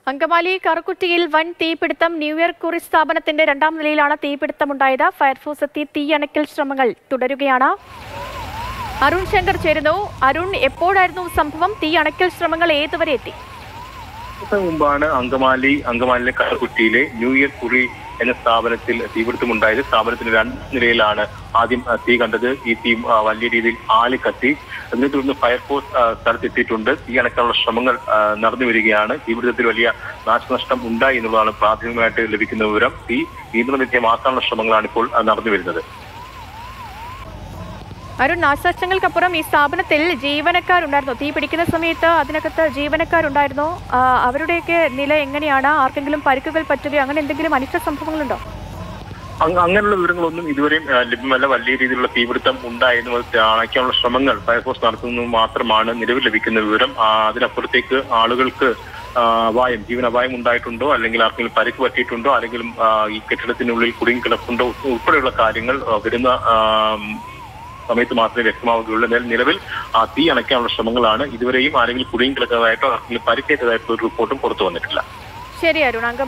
അങ്കമാലി കറുക്കുറ്റിയിൽ വൻ തീപിടുത്തം new year കുറി സ്ഥാപനത്തിന്റെ രണ്ടാം നിലയിലാണ് തീപിടുത്തമുണ്ടായത് ഫയർഫോഴ്സ് എത്തി തീയണക്കൽ ശ്രമങ്ങൾ തുടരുകയാണ് അരുൺ ശങ്കർ ചേരുന്നു അരുൺ എപ്പോഴായിരുന്നു സംഭവം തീ അണയ്ക്കൽ ശ്രമങ്ങൾ ഏതുവരെ എത്തി ദിവസം മുമ്പാണ് അങ്കമാലി അങ്കമാലിയിലെ കറുകുറ്റിയിലെ ന്യൂ ഇയർ കുറി എന്ന സ്ഥാപനത്തിൽ തീപിടുത്തമുണ്ടായത് സ്ഥാപനത്തിന്റെ രണ്ട് നിലയിലാണ് ആദ്യം ആ, തീ കണ്ടത് ഈ തീ ആ, വലിയ രീതിയിൽ ആളിക്കത്തി അതിനെ തുടർന്ന് ഫയർഫോഴ്സ് ആ, സ്ഥലത്തെത്തിയിട്ടുണ്ട് തീ അണക്കാനുള്ള ശ്രമങ്ങൾ ആ, നടന്നു വരികയാണ് തീപിടുത്തത്തിൽ വലിയ നാശനഷ്ടം ഉണ്ടായി എന്നുള്ളതാണ് പ്രാഥമികമായിട്ട് ലഭിക്കുന്ന വിവരം തീ നിയന്ത്രണ വിധേയമാക്കാനുള്ള ശ്രമങ്ങളാണ് ഇപ്പോൾ ആ, നടന്നു വരുന്നത് അരുൺ നാശനഷ്ടങ്ങൾക്കപ്പുറം ഈ സ്ഥാപനത്തിൽ ജീവനക്കാരുണ്ടായിരുന്നോ തീ പിടിക്കുന്ന സമയത്ത് അതിനകത്ത് ജീവനക്കാരുണ്ടായിരുന്നോ ആ, അവരുടെയൊക്കെ നില എങ്ങനെയാണ് ആർക്കെങ്കിലും പരിക്കുകൾ പറ്റുകയോ അങ്ങനെ എന്തെങ്കിലും അനിഷ്ട സംഭവങ്ങളുണ്ടോ അങ്ങ- അങ്ങനെയുള്ള വിവരങ്ങളൊന്നും ഇതുവരെയും ആ, ലഭ്യമല്ല വലിയ രീതിയിലുള്ള തീപിടുത്തം ഉണ്ടായെന്നും അത് അണയ്ക്കാനുള്ള ശ്രമങ്ങൾ ഫയർഫോഴ്സ് നടത്തുന്നത് മാത്രമാണ് നിലവിൽ ലഭിക്കുന്ന വിവരം ആ, അതിനപ്പുറത്തേക്ക് ആളുകൾക്ക് ആ, അപായം ജീവൻ അപായം ഉണ്ടായിട്ടുണ്ടോ അല്ലെങ്കിൽ ആർക്കെങ്കിലും പരിക്ക് പറ്റിയിട്ടുണ്ടോ അല്ലെങ്കിൽ ആ, ഈ കെട്ടിടത്തിനുള്ളിൽ കുടുങ്ങി കിടപ്പുണ്ടോ ഉൾപ്പെടെയുള്ള കാര്യങ്ങൾ ആ, വരുന്ന ആ, സമയത്ത് മാത്രമേ വ്യക്തമാവുകയുള്ളൂ എന്നാൽ നിലവിൽ ആ തീ അണയ്ക്കാനുള്ള ശ്രമങ്ങളാണ് ഇതുവരെയും ആരെങ്കിലും കുടുങ്ങി കിടക്കുന്നതായിട്ടോ ആർക്കെങ്കിലും പരിക്കേറ്റതായിട്ടോ ഒരു റിപ്പോർട്ടും പുറത്തു വന്നിട്ടില്ല ശരി അരുൺ അങ്ക